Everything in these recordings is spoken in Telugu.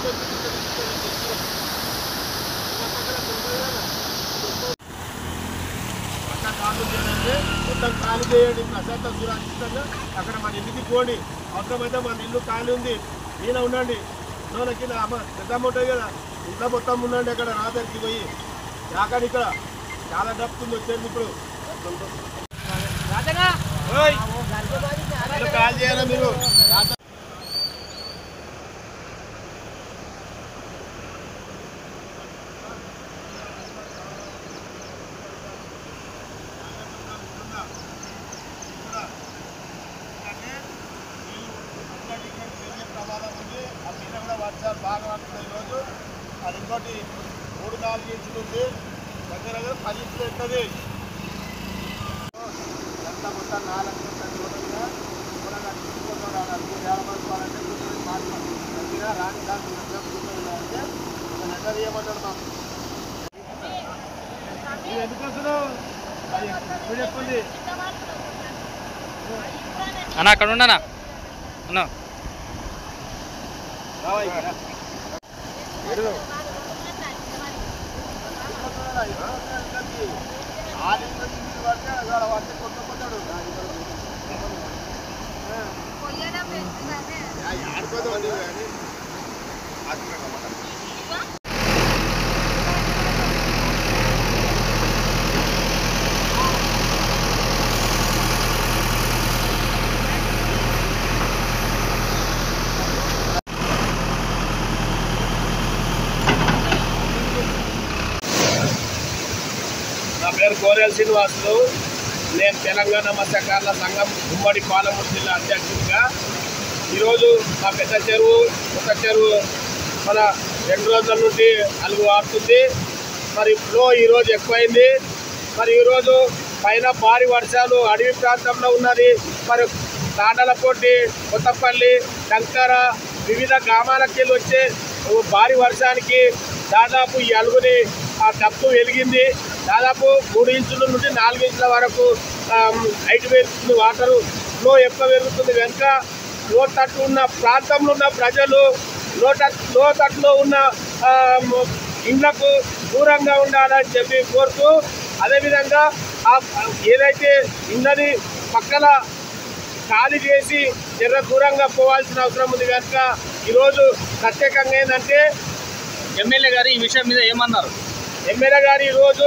పక్క కాలు చేయండి మొత్తం ఖాళీ చేయండి ప్రశాంత సురక్షితంగా అక్కడ మన ఇంటికి పోండి అవసరమైతే మన ఇల్లు ఖాళీ ఉంది ఈయన ఉండండి లోనకి అమ్మ పెద్దమ్మ ఉంటుంది కదా ఇంట్లో మొత్తం ఉండండి అక్కడ రాత్రికి పోయి యాకని ఇక్కడ చాలా డబ్బుంది వచ్చేది ఇప్పుడు ఓయ్, ఇల్లు ఖాళీ చేయాలా మీరు ప్రమాదం ఉంది ఆ మీద కూడా వర్షాలు బాగా పడుతున్నాయి ఈరోజు అది ఇంకోటి మూడు నాలుగు ఇంచులు ఉంది దగ్గర దగ్గర పది ఇంచులు ఉంటుంది ఎంత మొత్తం నాలుగు ఉంటుంది టోటల్గా కూడా నాకు చూసుకుంటాడు నలుగురు వేలపడుకోవాలంటే కూర్చొని మాట్లాడు మంచిగా రాని దాంట్లో కూర్చొని అంటే ఒక లెటర్ ఇవ్వమంటాడు మాకు నువ్వు ఎందుకు వస్తున్నావు అది ఇప్పుడు చెప్పండి అన్న అక్కడ ఉండనా అన్న రావా ఇక్కడ ఎడుగు. ఆడింట్లో ఇంటికి పడితే అక్కడ పడితే కొత్త కొట్టాడు ఆడిపోతాం కానీ నా పేరు కోరేల్ శ్రీనివాసులు నేను తెలంగాణ మత్స్యకారుల సంఘం ఉమ్మడి పాలమూరు జిల్లా అధ్యక్షుడిగా ఈరోజు మా పెద్ద చెరువు ఒక చెరువు మన రెండు రోజుల నుండి అలుగు ఆడుతుంది మరి ఫ్లో ఈరోజు ఎక్కువైంది మరి ఈరోజు పైన భారీ వర్షాలు అడవి ప్రాంతంలో ఉన్నది మరి తాండలపోటి కొత్తపల్లి టంకర వివిధ గ్రామాలకు వెళ్ళి వచ్చే భారీ వర్షానికి దాదాపు ఈ అలుగుని ఆ డప్పు వెలిగింది దాదాపు మూడు ఇంచుల నుండి నాలుగు ఇంచుల వరకు హైట్ పెరుగుతుంది వాటరు ఫ్లో ఎక్కువ పెరుగుతుంది కనుక లోతట్టు ఉన్న ప్రాంతంలో ఉన్న ప్రజలు లోతట్ లోతట్టులో ఉన్న ఆ, మ- ఇండ్లకు దూరంగా ఉండాలని చెప్పి కోరుతూ అదేవిధంగా ఆ ఏదైతే ఇండ్లని పక్కన ఖాళీ చేసి జర దూరంగా పోవాల్సిన అవసరం ఉంది కనుక ఈరోజు ప్రత్యేకంగా ఏంటంటే ఎమ్మెల్యే గారు ఈ విషయం మీద ఏమన్నారు ఎమ్మెల్యే గారు ఈరోజు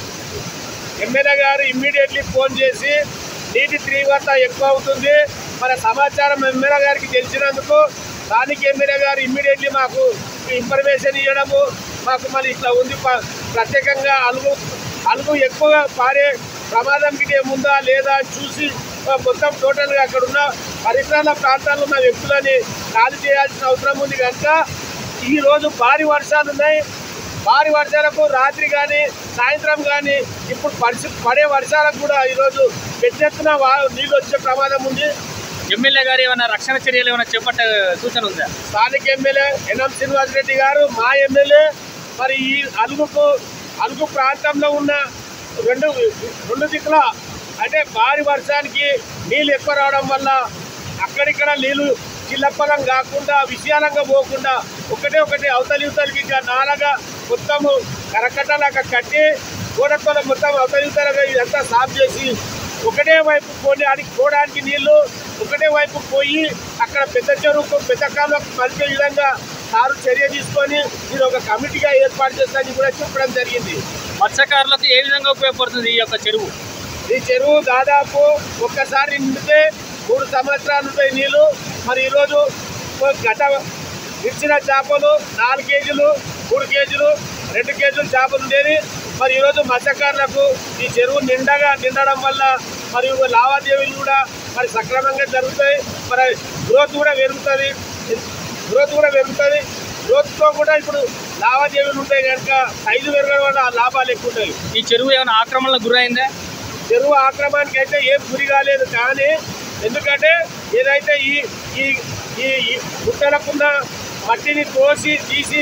ఎమ్మెల్యే గారు ఇమ్మీడియట్లీ ఫోన్ చేసి నీటి తీవ్రత ఎక్కువ అవుతుంది మన సమాచారం ఎమ్మెల్యే గారికి తెలిసినందుకు స్థానిక ఎమ్మెల్యే గారు ఇమ్మీడియట్లీ మాకు ఇన్ఫర్మేషన్ ఇవ్వడము మాకు మరి ఇట్లా ఉంది ప- ప్రత్యేకంగా అలుగు అలుగు ఎక్కువగా పారే ప్రమాదం గిట్ట ఏముందా లేదా అని చూసి ఆ, మొత్తం టోటల్గా అక్కడ ఉన్న పరిసరాల ప్రాంతాల్లో ఉన్న వ్యక్తులని ఖాళీ చేయాల్సిన అవసరం ఉంది కనుక ఈ రోజు భారీ వర్షాలు ఉన్నాయి భారీ వర్షాలకు రాత్రి కానీ సాయంత్రం కానీ ఇప్పుడు పరిస్థితి పడే వర్షాలకు కూడా ఈరోజు పెద్ద ఎత్తున వా- నీళ్ళు వచ్చే ప్రమాదం ఉంది ఎమ్మెల్యే గారు ఏమైనా రక్షణ చర్యలు ఏమైనా చేపట్టే సూచన ఉందా స్థానిక ఎమ్మెల్యే ఎన్ఎం శ్రీనివాస్ రెడ్డి గారు మా ఎమ్మెల్యే మరి ఈ అలుగుకు అలుగు ప్రాంతంలో ఉన్న రెండు రెండు దిక్కుల అంటే భారీ వర్షానికి నీళ్ళు ఎక్కువ రావడం వల్ల అక్కడిక్కడ నీళ్ళు చిల్లప్పలం కాకుండా విశాలంగా పోకుండా ఒకటే ఒకటి అవతలి ఇవతలికి ఇంకా నాలగా మొత్తము కరకట్టలాగా కట్టి గోడతో మొత్తం అవతలి ఇవతలగా ఇదంతా సాఫ్ చేసి ఒకటే వైపు పోనీకి పోవడానికి నీళ్లు ఒకటే వైపు పోయి అక్కడ పెద్ద చెరువుకు పెద్ద కాలువకు మలిపే విధంగా సారు చర్య తీసుకొని ఇది ఒక కమిటీగా ఏర్పాటు చేస్తానని కూడా చెప్పడం జరిగింది మత్స్యకారులకు ఏ విధంగా ఉపయోగపడుతుంది ఈ యొక్క చెరువు ఈ చెరువు దాదాపు ఒక్కసారి నిండితే మూడు సంవత్సరాలు ఉంటాయి నీళ్లు మరి ఈరోజు ఒక గత ఇచ్చిన చేపలు నాలుగు కేజీలు మూడు కేజీలు రెండు కేజీలు చేపలు ఉండేది మరి ఈరోజు మత్స్యకారులకు ఈ చెరువు నిండగా నిండడం వల్ల మరి లావాదేవీలు కూడా మరి సక్రమంగా జరుగుతాయి మరి గ్రోత్ కూడా పెరుగుతుంది గ్రోత్ కూడా పెరుగుతుంది గ్రోత్తో కూడా ఇప్పుడు లావాదేవీలు ఉంటాయి కనుక సైజు పెరగడం వల్ల లాభాలు ఎక్కువ ఉంటాయి ఈ చెరువు ఏమైనా ఆక్రమణలకు గురైందా చెరువు ఆక్రమణకి అయితే ఏం గురి కాలేదు కానీ ఎందుకంటే ఏదైతే ఈ ఈ ఈ ఈ గుట్టలకున్న మట్టిని కోసి తీసి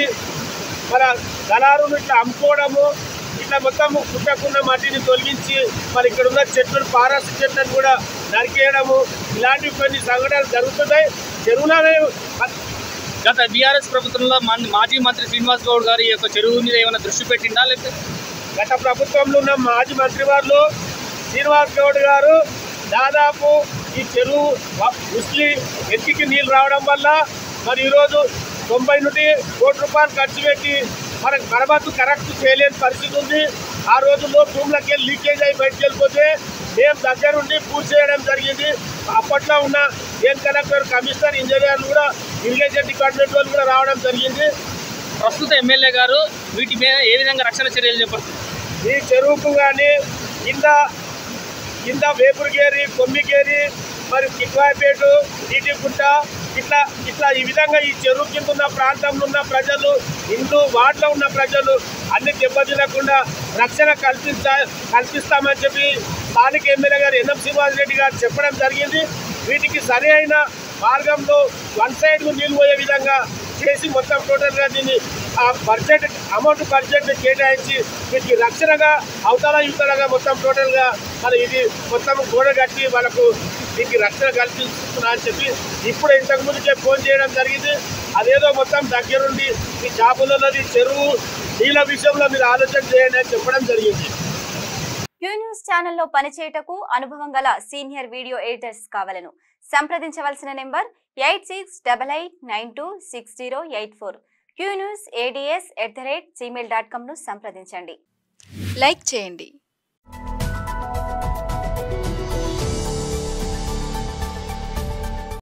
మన దళారులు ఇట్లా అమ్ముకోవడము ఇట్లా మొత్తం గుట్టకున్న మట్టిని తొలగించి మరి ఇక్కడ ఉన్న చెట్లు పారస్ చెట్లను కూడా నరికేయడము ఇలాంటివి కొన్ని సంఘటనలు జరుగుతున్నాయి చెరువులోనే గత బీఆర్ఎస్ ప్రభుత్వంలో మన మాజీ మంత్రి శ్రీనివాస్ గౌడ్ గారి యొక్క చెరువు మీద ఏమైనా దృష్టి పెట్టిందా లేకపోతే గత ప్రభుత్వంలో ఉన్న మాజీ మంత్రి వారు శ్రీనివాస్ గౌడ్ గారు దాదాపు ఈ చెరువు వ- ఉస్లి ఎత్తికి నీళ్ళు రావడం వల్ల మరి ఈరోజు తొంభై నుండి కోటి రూపాయలు ఖర్చు పెట్టి మనకు మరమ్మతు కరెక్ట్ చేయలేని పరిస్థితి ఉంది ఆ రోజుల్లో భూములకి వెళ్ళి లీకేజ్ అయి బయటకు వెళ్ళిపోతే మేము దగ్గరుండి పూర్తి చేయడం జరిగింది అప్పట్లో ఉన్న ఏం కలెక్టర్ కమిషనర్ ఇంజనీర్లు కూడా ఇరిగేషన్ డిపార్ట్మెంట్ వాళ్ళు కూడా రావడం జరిగింది ప్రస్తుత ఎమ్మెల్యే గారు వీటి మీద ఏ విధంగా రక్షణ చర్యలు చేపడుతుంది ఈ చెరువుకు కానీ కింద కింద వేపురుగేరి కొమ్మిగేరి మరి కిట్వాయిపేట నీటిగుట్ట ఇట్లా ఇట్లా ఈ విధంగా ఈ చెరువు కింద ఉన్న ప్రాంతంలో ఉన్న ప్రజలు ఇండ్లు వార్డులో ఉన్న ప్రజలు అన్ని దెబ్బతినకుండా రక్షణ కల్పించ కల్పిస్తామని చెప్పి స్థానిక ఎమ్మెల్యే గారు ఎన్ఎం శ్రీనివాస్ రెడ్డి గారు చెప్పడం జరిగింది వీటికి సరి అయిన మార్గంలో వన్ సైడ్ నీళ్ళు పోయే విధంగా చేసి మొత్తం టోటల్గా దీన్ని ఆ బడ్జెట్ అమౌంట్ బడ్జెట్ కేటాయించి వీటికి రక్షణగా అవతల యువతలుగా మొత్తం టోటల్గా మరి ఇది మొత్తం గోడ కట్టి వాళ్ళకు దీనికి రక్షణ కల్పిస్తున్నా అని చెప్పి ఇప్పుడు ఇంతకు ముందుకే ఫోన్ చేయడం జరిగింది అదేదో మొత్తం దగ్గరుండి ఈ చేపలన్నది చెరువు నీళ్ళ విషయంలో మీరు ఆలోచన చేయండి అని చెప్పడం జరిగింది క్యూ న్యూస్ ఛానల్లో పనిచేయటకు అనుభవం గల సీనియర్ వీడియో ఎడిటర్స్ కావాలను సంప్రదించవలసిన number eight six double eight nine two six zero eight four Q news ads at the rate Gmail dot కామ్ను సంప్రదించండి లైక్ చేయండి